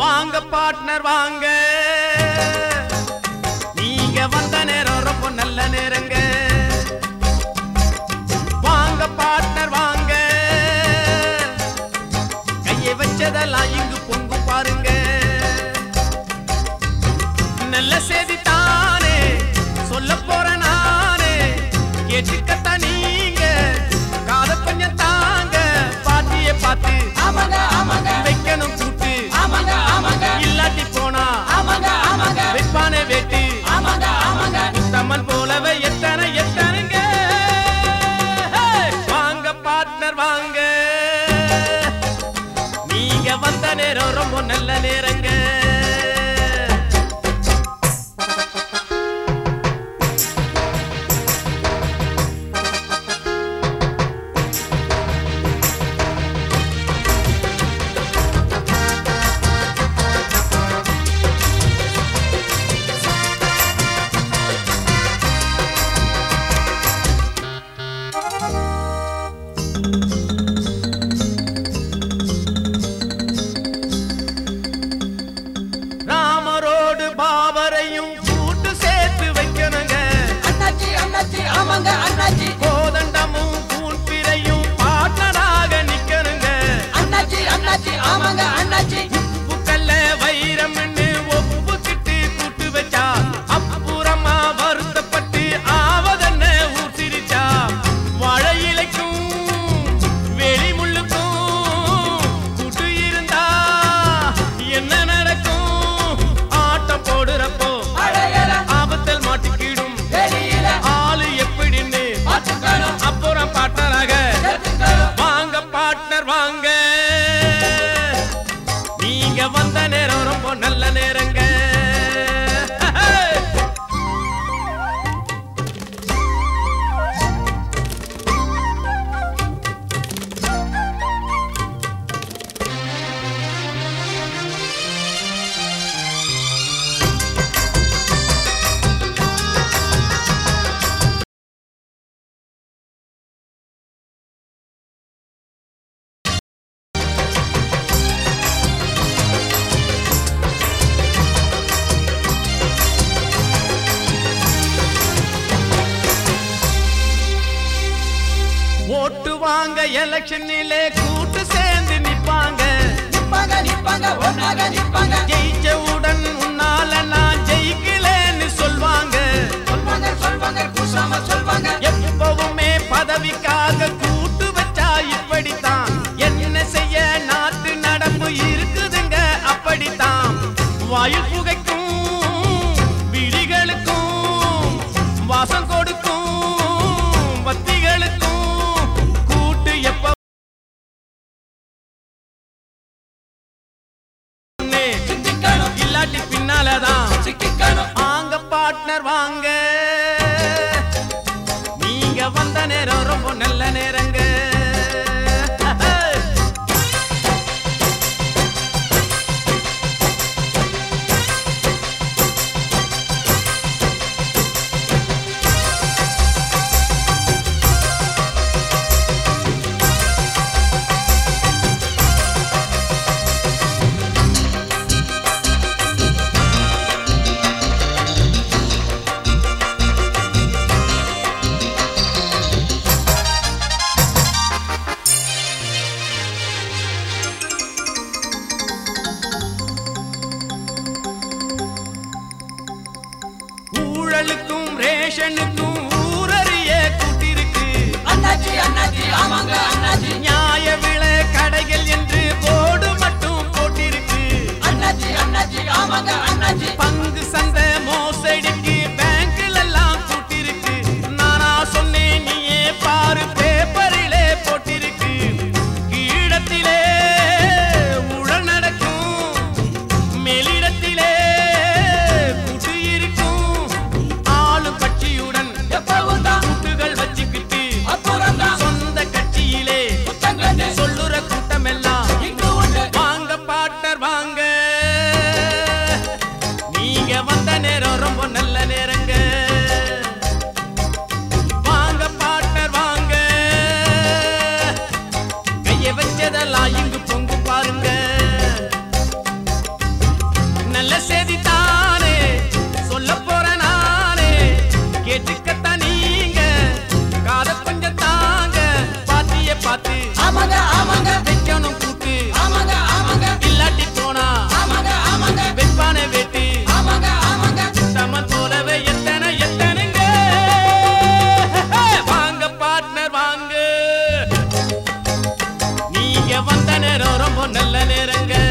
வாங்க பார்ட்னர் வாங்க நீங்க வந்த நேரம் ரொம்ப நல்ல நேரங்க வாங்க பார்ட்னர் வாங்க கையை வச்சதெல்லாம் இங்கு பொங்கு பாருங்க நல்ல செய்தி தானே சொல்ல போற நானே கேட்டுக்கத்தான் நீங்க காத கொஞ்சம் தாங்க பாட்டிய பார்த்து ஆமாங்க ஆமாங்க வைக்கணும் கூட்டு ஆமாங்க ஆமாங்க இல்லாட்டி போனா ஆமாங்க ஆமாங்க வெப்பான வேட்டு ஆமாங்க ஆமாங்க தம்மன் போலவே எத்தனை எத்தனைங்க வாங்க பார்ட்னர் வாங்க நீங்க வந்த நேரம் ரொம்ப நல்ல நேரங்க ராமரோடு பாபரையும் கூட்டு சேர்த்து வைக்கணுங்க அண்ணாச்சி அண்ணாச்சி ஆமாங்க அண்ணாச்சி கோதண்டமும் கூன்பிரையும் பார்ட்னராக நிக்கணுங்க அண்ணாச்சி அண்ணாச்சி ஆமாங்க அண்ணாச்சி உப்புக்கல்ல வைரம்னு ஒப்புக்கிட்டு கூட்டு வச்சா அப்புறமா வருத்தப்பட்டு ஆவதென்ன ஊர் சிரிச்சா வாழை இலைக்கும் வெளி முள்ளுக்கும் கூட்டு இருந்தா என்ன நடக்கும் ஆட்டம் போடுறப்போ அடையல ஆபத்தில் மாட்டிக்கிடும் வெளியில ஆளு எப்படின்னு பார்த்துக்கணும் அப்புறம் பாட்டராக கேட்டுக்கணும் வாங்க பார்ட்னர் வாங்க நீங்க வந்த நேரம் ரொம்ப நல்ல நேரங்க ஓட்டு வாங்க எலெக்ஷனிலே கூட்டு சேர்ந்து நிப்பாங்க நிப்பாங்க நிப்பாங்க ஒன்னாக நிப்பாங்க ஜெயிச்சவுடன் உன்னால நான் ஜெயிக்கலேன்னு சொல்வாங்க சொல்வாங்க சொல்வாங்க கூசாம சொல்வாங்க எப்பவுமே பதவிக்காக கூட்டு வச்சா இப்படித்தான் என்ன செய்ய நாட்டு நடப்பு இருக்குதுங்க அப்படித்தான் வாயு புகைக்கும் விழிகளுக்கும் வாசம் கொடுக்கும் பத்திகளுக்கும் கூட்டு எப்ப சிக்கிக்கணும் இல்லாட்டி பின்னாலதான் சிக்கிக்கணும் வாங்க பார்ட்னர் வாங்க நீங்க வந்த நேரம் ரொம்ப நல்ல நேரங்க நீங்க வந்த நேரம் ரொம்ப நல்ல நேரங்க